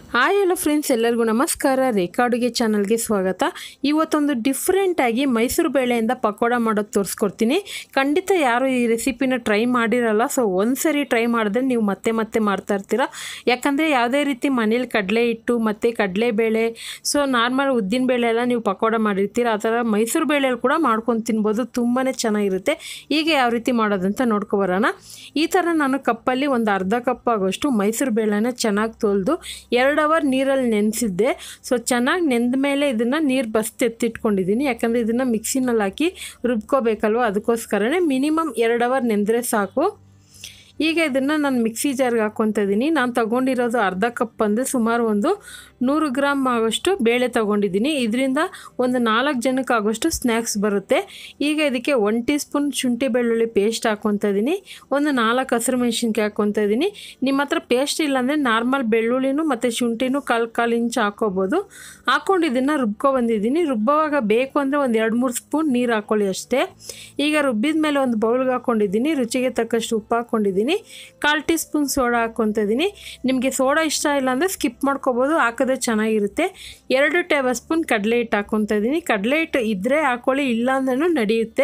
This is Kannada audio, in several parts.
ಹಾಯ್ ಹಲೋ ಫ್ರೆಂಡ್ಸ್ ಎಲ್ಲರಿಗೂ ನಮಸ್ಕಾರ ರೇಖಾ ಅಡುಗೆ ಚಾನಲ್ಗೆ ಸ್ವಾಗತ ಇವತ್ತೊಂದು ಡಿಫ್ರೆಂಟಾಗಿ ಮೈಸೂರು ಬೇಳೆಯಿಂದ ಪಕೋಡ ಮಾಡೋದು ತೋರಿಸ್ಕೊಡ್ತೀನಿ ಖಂಡಿತ ಯಾರು ಈ ರೆಸಿಪಿನ ಟ್ರೈ ಮಾಡಿರಲ್ಲ ಸೊ ಒಂದ್ಸರಿ ಟ್ರೈ ಮಾಡಿದ್ರೆ ನೀವು ಮತ್ತೆ ಮತ್ತೆ ಮಾಡ್ತಾ ಇರ್ತೀರ ಯಾಕಂದರೆ ಯಾವುದೇ ರೀತಿ ಮನೇಲಿ ಕಡಲೆ ಹಿಟ್ಟು ಮತ್ತು ಕಡಲೆಬೇಳೆ ಸೊ ನಾರ್ಮಲ್ ಉದ್ದಿನ ಬೇಳೆ ಎಲ್ಲ ನೀವು ಪಕೋಡ ಮಾಡಿರ್ತೀರ ಆ ಥರ ಮೈಸೂರು ಬೇಳೆಯಲ್ಲಿ ಕೂಡ ಮಾಡ್ಕೊಂಡು ತಿನ್ಬೋದು ತುಂಬಾ ಚೆನ್ನಾಗಿರುತ್ತೆ ಈಗ ಯಾವ ರೀತಿ ಮಾಡೋದಂತ ನೋಡ್ಕೊಬರೋಣ ಈ ಥರ ನಾನು ಕಪ್ಪಲ್ಲಿ ಒಂದು ಅರ್ಧ ಕಪ್ ಆಗೋಷ್ಟು ಮೈಸೂರು ಬೇಳೆನ ಚೆನ್ನಾಗಿ ತೊಳೆದು ಎರಡು ಅವರ್ ನೀರಲ್ಲಿ ನೆನೆಸಿದ್ದೆ ಸೊ ಚೆನ್ನಾಗಿ ನೆಂದ ಮೇಲೆ ಇದನ್ನು ನೀರು ಬಸ್ತು ಎತ್ತಿಟ್ಕೊಂಡಿದ್ದೀನಿ ಯಾಕಂದರೆ ಇದನ್ನು ಮಿಕ್ಸಿನಲ್ಲಿ ಹಾಕಿ ರುಬ್ಕೋಬೇಕಲ್ವ ಅದಕ್ಕೋಸ್ಕರನೇ ಮಿನಿಮಮ್ ಎರಡು ಅವರ್ ನೆಂದರೆ ಸಾಕು ಈಗ ಇದನ್ನು ನಾನು ಮಿಕ್ಸಿ ಜಾರ್ಗೆ ಹಾಕ್ಕೊತಾ ಇದ್ದೀನಿ ನಾನು ತೊಗೊಂಡಿರೋದು ಅರ್ಧ ಕಪ್ ಅಂದರೆ ಸುಮಾರು ಒಂದು ನೂರು ಗ್ರಾಮ್ ಆಗೋಷ್ಟು ಬೇಳೆ ತೊಗೊಂಡಿದ್ದೀನಿ ಇದರಿಂದ ಒಂದು ನಾಲ್ಕು ಜನಕ್ಕೆ ಆಗೋಷ್ಟು ಸ್ನ್ಯಾಕ್ಸ್ ಬರುತ್ತೆ ಈಗ ಇದಕ್ಕೆ ಒನ್ ಟೀ ಸ್ಪೂನ್ ಶುಂಠಿ ಬೆಳ್ಳುಳ್ಳಿ ಪೇಸ್ಟ್ ಹಾಕ್ಕೊತಾ ಇದ್ದೀನಿ ಒಂದು ನಾಲ್ಕು ಹಸಿರು ಮೆಣಸಿನ್ಕಾಯಿ ಹಾಕ್ಕೊತಾ ಇದ್ದೀನಿ ನಿಮ್ಮ ಹತ್ರ ಪೇಸ್ಟ್ ಇಲ್ಲಾಂದರೆ ನಾರ್ಮಲ್ ಬೆಳ್ಳುಳ್ಳಿನೂ ಮತ್ತು ಶುಂಠಿನೂ ಕಾಲು ಕಾಲು ಇಂಚು ಹಾಕ್ಕೋಬೋದು ಹಾಕ್ಕೊಂಡು ಇದನ್ನು ರುಬ್ಕೊ ಬಂದಿದ್ದೀನಿ ರುಬ್ಬುವಾಗ ಬೇಕು ಅಂದರೆ ಒಂದು ಎರಡು ಮೂರು ಸ್ಪೂನ್ ನೀರು ಹಾಕ್ಕೊಳ್ಳಿ ಅಷ್ಟೇ ಈಗ ರುಬ್ಬಿದ ಮೇಲೆ ಒಂದು ಬೌಲ್ಗೆ ಹಾಕ್ಕೊಂಡಿದ್ದೀನಿ ರುಚಿಗೆ ತಕ್ಕಷ್ಟು ಉಪ್ಪು ಹಾಕ್ಕೊಂಡಿದ್ದೀನಿ ಕಾಲು ಟೀ ಸ್ಪೂನ್ ಸೋಡಾ ಹಾಕ್ಕೊತಾ ಇದ್ದೀನಿ ನಿಮಗೆ ಸೋಡಾ ಇಷ್ಟ ಇಲ್ಲ ಅಂದರೆ ಸ್ಕಿಪ್ ಮಾಡ್ಕೋಬೋದು ಹಾಕಿದ್ರೆ ಚೆನ್ನಾಗಿರುತ್ತೆ ಎರಡು ಟೇಬಲ್ ಸ್ಪೂನ್ ಕಡಲೆ ಹಿಟ್ಟು ಹಾಕ್ಕೊತಾ ಇದ್ದೀನಿ ಕಡಲೆ ಹಿಟ್ಟು ಇದ್ದರೆ ಹಾಕ್ಕೊಳ್ಳಿ ಇಲ್ಲ ಅಂದ್ರೂ ನಡೆಯುತ್ತೆ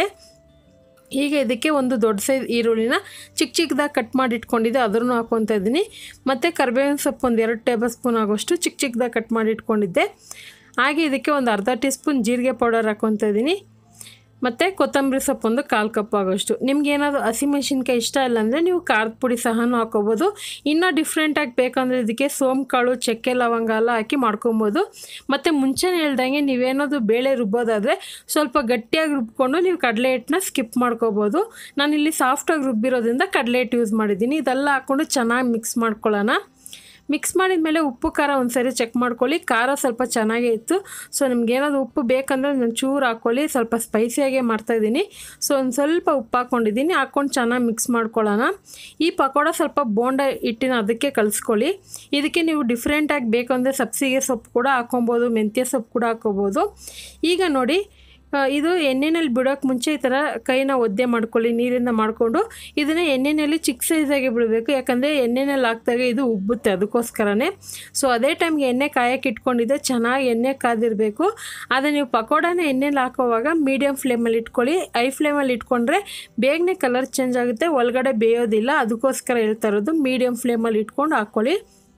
ಈಗ ಇದಕ್ಕೆ ಒಂದು ದೊಡ್ಡ ಸೈಜ್ ಈರುಳ್ಳಿನ ಚಿಕ್ಕ ಚಿಕ್ಕದಾಗಿ ಕಟ್ ಮಾಡಿ ಇಟ್ಕೊಂಡಿದ್ದೆ ಅದನ್ನು ಹಾಕ್ಕೊತಾ ಇದ್ದೀನಿ ಮತ್ತು ಕರಿಬೇವಿನ ಸೊಪ್ಪು ಒಂದು ಎರಡು ಟೇಬಲ್ ಸ್ಪೂನ್ ಆಗೋಷ್ಟು ಚಿಕ್ಕ ಚಿಕ್ಕದಾಗಿ ಕಟ್ ಮಾಡಿ ಇಟ್ಕೊಂಡಿದ್ದೆ ಹಾಗೆ ಇದಕ್ಕೆ ಒಂದು ಅರ್ಧ ಟೀ ಸ್ಪೂನ್ ಜೀರಿಗೆ ಪೌಡರ್ ಹಾಕ್ಕೊತಾ ಇದ್ದೀನಿ ಮತ್ತು ಕೊತ್ತಂಬರಿ ಸೊಪ್ಪು ಒಂದು ಕಾಲು ಕಪ್ ಆಗೋಷ್ಟು ನಿಮ್ಗೆ ಏನಾದರೂ ಹಸಿಮೆಣ್ಸಿನ್ಕಾಯಿ ಇಷ್ಟ ಇಲ್ಲ ಅಂದರೆ ನೀವು ಖಾರದ ಪುಡಿ ಸಹನೂ ಹಾಕೋಬೋದು ಇನ್ನೂ ಡಿಫ್ರೆಂಟಾಗಿ ಬೇಕಂದರೆ ಇದಕ್ಕೆ ಸೋಂಕಾಳು ಚಕ್ಕೆ ಲವಂಗ ಎಲ್ಲ ಹಾಕಿ ಮಾಡ್ಕೊಬೋದು ಮತ್ತು ಮುಂಚೆನೇ ಹೇಳ್ದಂಗೆ ನೀವೇನಾದರೂ ಬೇಳೆ ರುಬ್ಬೋದಾದರೆ ಸ್ವಲ್ಪ ಗಟ್ಟಿಯಾಗಿ ರುಬ್ಕೊಂಡು ನೀವು ಕಡಲೆ ಹಿಟ್ಟನ್ನ ಸ್ಕಿಪ್ ಮಾಡ್ಕೋಬೋದು ನಾನಿಲ್ಲಿ ಸಾಫ್ಟಾಗಿ ರುಬ್ಬಿರೋದ್ರಿಂದ ಕಡಲೆ ಹಿಟ್ಟು ಯೂಸ್ ಮಾಡಿದ್ದೀನಿ ಇದೆಲ್ಲ ಹಾಕ್ಕೊಂಡು ಚೆನ್ನಾಗಿ ಮಿಕ್ಸ್ ಮಾಡ್ಕೊಳ್ಳೋಣ ಮಿಕ್ಸ್ ಮಾಡಿದ ಮೇಲೆ ಉಪ್ಪು ಖಾರ ಒಂದು ಸರಿ ಚೆಕ್ ಮಾಡ್ಕೊಳ್ಳಿ ಖಾರ ಸ್ವಲ್ಪ ಚೆನ್ನಾಗೇ ಇತ್ತು ಸೊ ನಿಮ್ಗೇನಾದ್ರು ಉಪ್ಪು ಬೇಕಂದರೆ ನಾನು ಚೂರು ಹಾಕ್ಕೊಳ್ಳಿ ಸ್ವಲ್ಪ ಸ್ಪೈಸಿಯಾಗೇ ಮಾಡ್ತಾಯಿದ್ದೀನಿ ಸೊ ಒಂದು ಸ್ವಲ್ಪ ಉಪ್ಪು ಹಾಕ್ಕೊಂಡಿದ್ದೀನಿ ಹಾಕ್ಕೊಂಡು ಚೆನ್ನಾಗಿ ಮಿಕ್ಸ್ ಮಾಡ್ಕೊಳ್ಳೋಣ ಈ ಪಕೋಡ ಸ್ವಲ್ಪ ಬೋಂಡ ಹಿಟ್ಟಿನ ಅದಕ್ಕೆ ಕಲಿಸ್ಕೊಳ್ಳಿ ಇದಕ್ಕೆ ನೀವು ಡಿಫ್ರೆಂಟಾಗಿ ಬೇಕಂದರೆ ಸಬ್ಸಿಗೆ ಸೊಪ್ಪು ಕೂಡ ಹಾಕೊಬೋದು ಮೆಂತ್ಯ ಸೊಪ್ಪು ಕೂಡ ಹಾಕ್ಕೋಬೋದು ಈಗ ನೋಡಿ ಇದು ಎಣ್ಣೆಯಲ್ಲಿ ಬಿಡೋಕ್ಕೆ ಮುಂಚೆ ಈ ಥರ ಕೈನ ಒದ್ದೆ ಮಾಡ್ಕೊಳ್ಳಿ ನೀರಿಂದ ಮಾಡಿಕೊಂಡು ಇದನ್ನು ಎಣ್ಣೆಯಲ್ಲಿ ಚಿಕ್ಕ ಸೈಜಾಗಿ ಬಿಡಬೇಕು ಯಾಕಂದರೆ ಎಣ್ಣೆಯಲ್ಲಿ ಹಾಕಿದಾಗ ಇದು ಉಬ್ಬುತ್ತೆ ಅದಕ್ಕೋಸ್ಕರನೇ ಸೊ ಅದೇ ಟೈಮ್ಗೆ ಎಣ್ಣೆ ಕಾಯಕ್ಕೆ ಇಟ್ಕೊಂಡಿದ್ದೆ ಚೆನ್ನಾಗಿ ಎಣ್ಣೆ ಕಾದಿರಬೇಕು ಆದರೆ ನೀವು ಪಕೋಡನ ಎಣ್ಣೆಲಿ ಹಾಕೋವಾಗ ಮೀಡಿಯಮ್ ಫ್ಲೇಮಲ್ಲಿ ಇಟ್ಕೊಳ್ಳಿ ಐ ಫ್ಲೇಮಲ್ಲಿ ಇಟ್ಕೊಂಡ್ರೆ ಬೇಗನೆ ಕಲರ್ ಚೇಂಜ್ ಆಗುತ್ತೆ ಒಳಗಡೆ ಬೇಯೋದಿಲ್ಲ ಅದಕ್ಕೋಸ್ಕರ ಹೇಳ್ತಾ ಇರೋದು ಮೀಡಿಯಮ್ ಫ್ಲೇಮಲ್ಲಿ ಇಟ್ಕೊಂಡು ಹಾಕ್ಕೊಳ್ಳಿ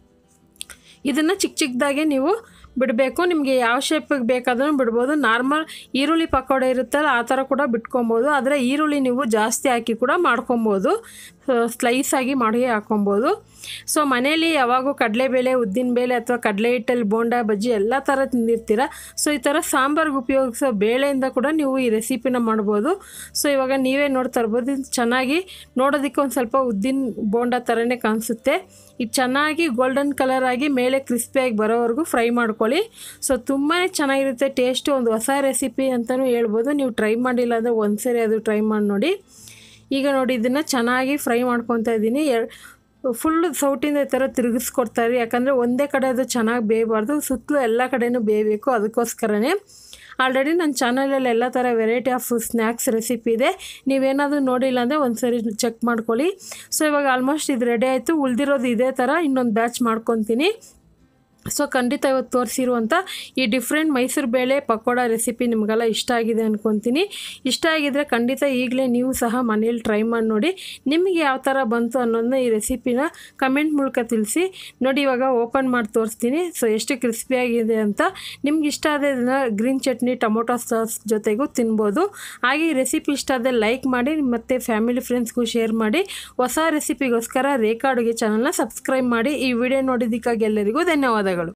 ಇದನ್ನು ಚಿಕ್ಕ ಚಿಕ್ಕದಾಗೆ ನೀವು ಬಿಡಬೇಕು ನಿಮಗೆ ಯಾವ ಶೇಪಿಗೆ ಬೇಕಾದ್ರೂ ಬಿಡ್ಬೋದು ನಾರ್ಮಲ್ ಈರುಳ್ಳಿ ಪಕೋಡ ಇರುತ್ತಲ್ಲ ಆ ಥರ ಕೂಡ ಬಿಟ್ಕೊಬೋದು ಆದರೆ ಈರುಳ್ಳಿ ನೀವು ಜಾಸ್ತಿ ಹಾಕಿ ಕೂಡ ಮಾಡ್ಕೊಬೋದು ಸ್ಲೈಸ್ ಆಗಿ ಮಾಡಿ ಹಾಕೊಬೋದು ಸೊ ಮನೇಲಿ ಯಾವಾಗೂ ಕಡಲೆಬೇಳೆ ಉದ್ದಿನಬೇಳೆ ಅಥವಾ ಕಡಲೆ ಹಿಟ್ಟಲ್ಲಿ ಬೋಂಡ ಬಜ್ಜಿ ಎಲ್ಲ ಥರ ತಿಂದಿರ್ತೀರ ಸೊ ಈ ಥರ ಸಾಂಬಾರ್ಗೆ ಉಪಯೋಗಿಸೋ ಬೇಳೆಯಿಂದ ಕೂಡ ನೀವು ಈ ರೆಸಿಪಿನ ಮಾಡ್ಬೋದು ಸೊ ಇವಾಗ ನೀವೇ ನೋಡ್ತಾ ಇರ್ಬೋದು ಇದು ಚೆನ್ನಾಗಿ ನೋಡೋದಕ್ಕೆ ಒಂದು ಸ್ವಲ್ಪ ಉದ್ದಿನ ಬೋಂಡ ಥರನೇ ಕಾಣಿಸುತ್ತೆ ಇದು ಚೆನ್ನಾಗಿ ಗೋಲ್ಡನ್ ಕಲರ್ ಆಗಿ ಮೇಲೆ ಕ್ರಿಸ್ಪಿಯಾಗಿ ಬರೋವರೆಗೂ ಫ್ರೈ ಮಾಡ್ಕೊಳ್ಳಿ ಸೊ ತುಂಬಾ ಚೆನ್ನಾಗಿರುತ್ತೆ ಟೇಸ್ಟು ಒಂದು ಹೊಸ ರೆಸಿಪಿ ಅಂತಲೂ ಹೇಳ್ಬೋದು ನೀವು ಟ್ರೈ ಮಾಡಿಲ್ಲ ಅಂದರೆ ಒಂದು ಸರಿ ಅದು ಟ್ರೈ ಮಾಡಿ ನೋಡಿ ಈಗ ನೋಡಿ ಇದನ್ನು ಚೆನ್ನಾಗಿ ಫ್ರೈ ಮಾಡ್ಕೊತಾ ಇದ್ದೀನಿ ಎರ್ ಫುಲ್ಲು ಸೌಟಿಂದ ಈ ಥರ ತಿರುಗಿಸ್ಕೊಡ್ತಾರೆ ಯಾಕಂದರೆ ಒಂದೇ ಕಡೆ ಅದು ಚೆನ್ನಾಗಿ ಬೇಯಬಾರ್ದು ಸುತ್ತಲೂ ಎಲ್ಲ ಕಡೆಯೂ ಬೇಯಬೇಕು ಅದಕ್ಕೋಸ್ಕರನೇ ಆಲ್ರೆಡಿ ನನ್ನ ಚಾನಲಲ್ಲಿ ಎಲ್ಲ ಥರ ವೆರೈಟಿ ಆಫ್ ಸ್ನ್ಯಾಕ್ಸ್ ರೆಸಿಪಿ ಇದೆ ನೀವೇನಾದರೂ ನೋಡಿಲ್ಲ ಅಂದರೆ ಒಂದು ಸರಿ ಚೆಕ್ ಮಾಡ್ಕೊಳ್ಳಿ ಸೊ ಇವಾಗ ಆಲ್ಮೋಸ್ಟ್ ಇದು ರೆಡಿ ಆಯಿತು ಉಳಿದಿರೋದು ಇದೇ ಥರ ಇನ್ನೊಂದು ಬ್ಯಾಚ್ ಮಾಡ್ಕೊತೀನಿ ಸೊ ಖಂಡಿತ ಇವತ್ತು ತೋರಿಸಿರುವಂಥ ಈ ಡಿಫ್ರೆಂಟ್ ಮೈಸೂರು ಬೇಳೆ ಪಕೋಡ ರೆಸಿಪಿ ನಿಮಗೆಲ್ಲ ಇಷ್ಟ ಆಗಿದೆ ಅಂದ್ಕೊತೀನಿ ಇಷ್ಟ ಆಗಿದ್ದರೆ ಖಂಡಿತ ಈಗಲೇ ನೀವು ಸಹ ಮನೇಲಿ ಟ್ರೈ ಮಾಡಿ ನೋಡಿ ನಿಮಗೆ ಯಾವ ಥರ ಬಂತು ಅನ್ನೋದನ್ನ ಈ ರೆಸಿಪಿನ ಕಮೆಂಟ್ ಮೂಲಕ ತಿಳಿಸಿ ನೋಡಿ ಇವಾಗ ಓಪನ್ ಮಾಡಿ ತೋರಿಸ್ತೀನಿ ಸೊ ಎಷ್ಟು ಕ್ರಿಸ್ಪಿಯಾಗಿದೆ ಅಂತ ನಿಮ್ಗೆ ಇಷ್ಟ ಆದ ಇದನ್ನು ಗ್ರೀನ್ ಚಟ್ನಿ ಟೊಮೊಟೊ ಸಾಸ್ ಜೊತೆಗೂ ತಿನ್ಬೋದು ಹಾಗೆ ಈ ರೆಸಿಪಿ ಇಷ್ಟ ಆದರೆ ಲೈಕ್ ಮಾಡಿ ಮತ್ತು ಫ್ಯಾಮಿಲಿ ಫ್ರೆಂಡ್ಸ್ಗೂ ಶೇರ್ ಮಾಡಿ ಹೊಸ ರೆಸಿಪಿಗೋಸ್ಕರ ರೇಖಾ ಅಡುಗೆ ಚಾನಲ್ನ ಸಬ್ಸ್ಕ್ರೈಬ್ ಮಾಡಿ ಈ ವಿಡಿಯೋ ನೋಡಿದ್ದಕ್ಕಾಗಿ ಎಲ್ಲರಿಗೂ ಧನ್ಯವಾದಗಳು